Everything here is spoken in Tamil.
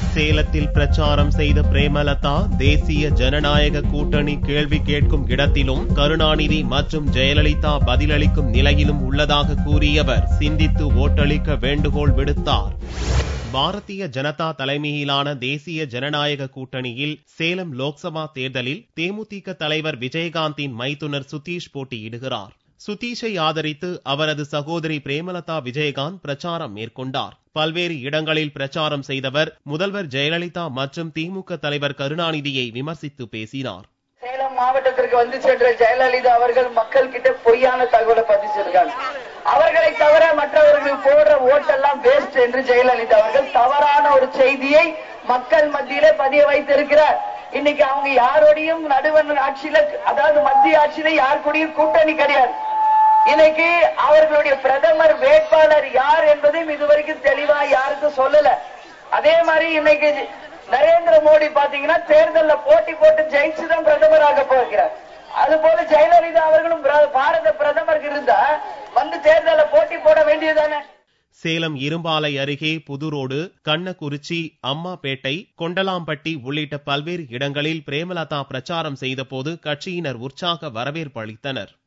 சேலத்தில் பிரச்சாரம் செய்த பிரேமலதா தேசிய ஜனநாயக கூட்டணி கேள்வி கேட்கும் இடத்திலும் கருணாநிதி மற்றும் ஜெயலலிதா பதிலளிக்கும் நிலையிலும் உள்ளதாக கூறியவர் சிந்தித்து ஓட்டளிக்க வேண்டுகோள் விடுத்தார் பாரதிய ஜனதா தலைமையிலான தேசிய ஜனநாயக கூட்டணியில் சேலம் லோக்சபா தேர்தலில் தேமுதிக தலைவர் விஜயகாந்தின் மைத்துனர் சுதீஷ் போட்டியிடுகிறார் சுதீஷை ஆதரித்து அவரது சகோதரி பிரேமலதா விஜயகாந்த் பிரச்சாரம் மேற்கொண்டார் பல்வேறு இடங்களில் பிரச்சாரம் செய்தவர் முதல்வர் ஜெயலலிதா மற்றும் திமுக தலைவர் கருணாநிதியை விமர்சித்து பேசினார் சேலம் மாவட்டத்திற்கு வந்து சென்ற ஜெயலலிதா அவர்கள் மக்கள் கிட்ட பொய்யான தகவலை பதிச்சிருக்காங்க அவர்களை தவிர மற்றவர்கள் போடுற ஓட்டெல்லாம் வேஸ்ட் என்று ஜெயலலிதா அவர்கள் தவறான ஒரு செய்தியை மக்கள் மத்தியிலே பதிய வைத்திருக்கிறார் இன்னைக்கு அவங்க யாரோடையும் நடுவண் ஆட்சியில அதாவது மத்திய ஆட்சியில யார் கூடயும் கூட்டணி கிடையாது இன்னைக்கு அவர்களுடைய பிரதமர் வேட்பாளர் யார் என்பதையும் இதுவரைக்கும் தெளிவா யாருக்கும் சொல்லல அதே மாதிரி இன்னைக்கு நரேந்திர மோடி பாத்தீங்கன்னா தேர்தல்ல போட்டி போட்டு ஜெயிச்சுதான் பிரதமராக போகிறார் அது போல ஜெயலலிதா அவர்களும் பிர- பாரத பிரதமர் இருந்தா வந்து தேர்தல்ல போட்டி போட வேண்டியதானே சேலம் இரும்பாலை அருகே புதுரோடு கண்ணக்குறிச்சி அம்மாபேட்டை கொண்டலாம்பட்டி உள்ளிட்ட பல்வேறு இடங்களில் பிரேமலதா பிரச்சாரம் செய்தபோது கட்சியினர் உற்சாக வரவேற்பு அளித்தனர்